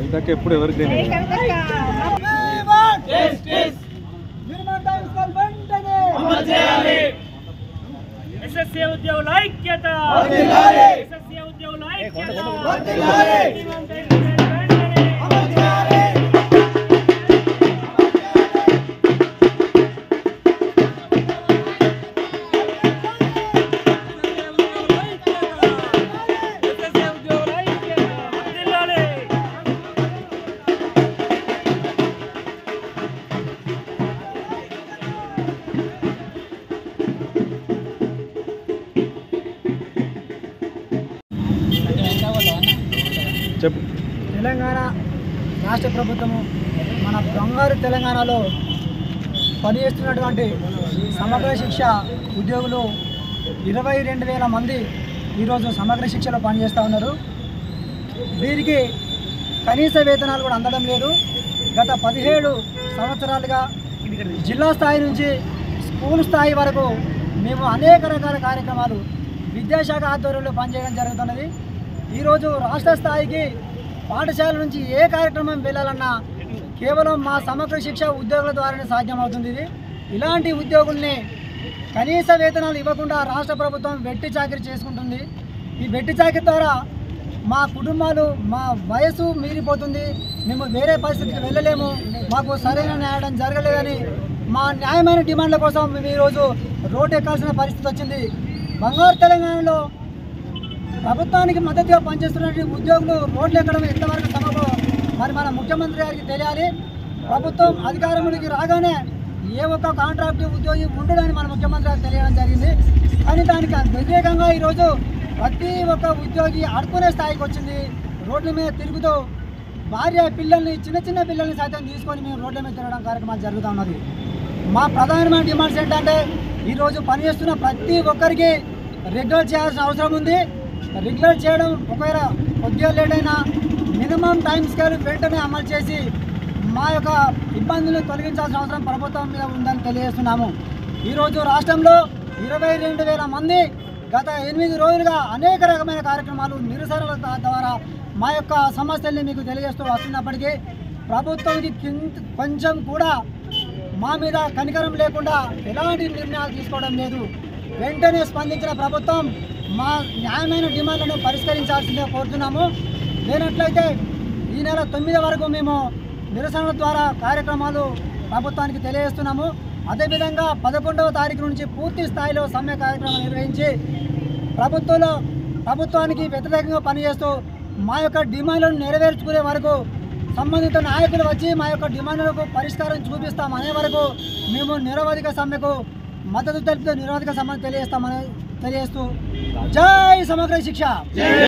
ఇందాక ఎప్పుడు ఎవరికి తెలియదు ఎస్ఎస్సీ ఉద్యోగుల ఐక్యత ఎస్ఎస్సీ ఉద్యోగుల ఐక్యత మినిమం టైం స్కేల్ వెంటనే. ఎస్ఎస్సీ ఉద్యోగుల ఐక్యత. వర్ధిల్లాలి. చెప్పు తెలంగాణ రాష్ట్ర ప్రభుత్వము మన బంగారు తెలంగాణలో పనిచేస్తున్నటువంటి సమగ్ర శిక్ష ఉద్యోగులు ఇరవై రెండు వేల మంది ఈరోజు సమగ్ర శిక్షలో పనిచేస్తూ ఉన్నారు వీరికి కనీస వేతనాలు కూడా అందడం లేదు గత పదిహేడు సంవత్సరాలుగా జిల్లా స్థాయి నుంచి స్కూల్ స్థాయి వరకు మేము అనేక రకాల కార్యక్రమాలు విద్యాశాఖ ఆధ్వర్యంలో పనిచేయడం జరుగుతున్నది ఈరోజు రాష్ట్ర స్థాయికి పాఠశాల నుంచి ఏ కార్యక్రమం వెళ్ళాలన్నా కేవలం మా సమగ్ర శిక్ష ఉద్యోగుల ద్వారానే సాధ్యమవుతుంది ఇది ఇలాంటి ఉద్యోగుల్ని కనీస వేతనాలు ఇవ్వకుండా రాష్ట్ర ప్రభుత్వం వెట్టి చాకరీ చేసుకుంటుంది ఈ వెట్టి చాకరీ ద్వారా మా కుటుంబాలు మా వయసు మీరిపోతుంది మేము వేరే పరిస్థితికి వెళ్ళలేము మాకు సరైన న్యాయం జరగలేదని మా న్యాయమైన డిమాండ్ల కోసం మేము ఈరోజు రోడ్డు ఎక్కాల్సిన పరిస్థితి వచ్చింది బంగారు తెలంగాణలో ప్రభుత్వానికి మద్దతుగా పనిచేస్తున్నటువంటి ఉద్యోగులు రోడ్లు ఎక్కడం ఎంతవరకు సమలో మరి మన ముఖ్యమంత్రి గారికి తెలియాలి ప్రభుత్వం అధికారంలోకి రాగానే ఏ ఒక్క కాంట్రాక్ట్ ఉద్యోగి ఉండడని మన ముఖ్యమంత్రి గారికి తెలియడం జరిగింది కానీ దానికి వ్యతిరేకంగా ఈరోజు ప్రతి ఒక్క ఉద్యోగి ఆడుకునే స్థాయికి వచ్చింది రోడ్ల మీద తిరుగుతూ భార్య పిల్లల్ని చిన్న చిన్న పిల్లల్ని సైతం తీసుకొని మేము రోడ్ల మీద తిరగడం కార్యక్రమాలు జరుగుతూ ఉన్నది మా ప్రధానమైన డిమాండ్స్ ఏంటంటే ఈరోజు పనిచేస్తున్న ప్రతి ఒక్కరికి రెగ్యులర్ చేయాల్సిన అవసరం ఉంది రెగ్యులర్ చేయడం ఒకవేళ కొద్దిగా లేట్ అయినా మినిమం టైం స్కేల్ వెంటనే అమలు చేసి మా యొక్క ఇబ్బందులను తొలగించాల్సిన అవసరం ప్రభుత్వం మీద ఉందని తెలియజేస్తున్నాము ఈరోజు రాష్ట్రంలో ఇరవై రెండు వేల మంది గత ఎనిమిది రోజులుగా అనేక రకమైన కార్యక్రమాలు నిరసనల ద్వారా మా యొక్క సమస్యల్ని మీకు తెలియజేస్తూ వస్తున్నప్పటికీ ప్రభుత్వానికి కింద కొంచెం కూడా మా మీద కనికరం లేకుండా ఎలాంటి నిర్ణయాలు తీసుకోవడం లేదు వెంటనే స్పందించిన ప్రభుత్వం మా న్యాయమైన డిమాండ్లను పరిష్కరించాల్సిందే కోరుతున్నాము లేనట్లయితే ఈ నెల తొమ్మిది వరకు మేము నిరసనల ద్వారా కార్యక్రమాలు ప్రభుత్వానికి తెలియజేస్తున్నాము అదేవిధంగా పదకొండవ తారీఖు నుంచి పూర్తి స్థాయిలో సమ్మె కార్యక్రమం నిర్వహించి ప్రభుత్వంలో ప్రభుత్వానికి వ్యతిరేకంగా పనిచేస్తూ మా యొక్క డిమాండ్లను నెరవేర్చుకునే వరకు సంబంధిత నాయకులు వచ్చి మా యొక్క డిమాండ్లకు పరిష్కారం చూపిస్తాం అనే వరకు మేము నిరవధిక సమ్మెకు మద్దతు తెలుపుతూ నిరవధిక సమ్మె తెలియజేస్తామని తెలియజేస్తూ జై సమగ్ర శిక్ష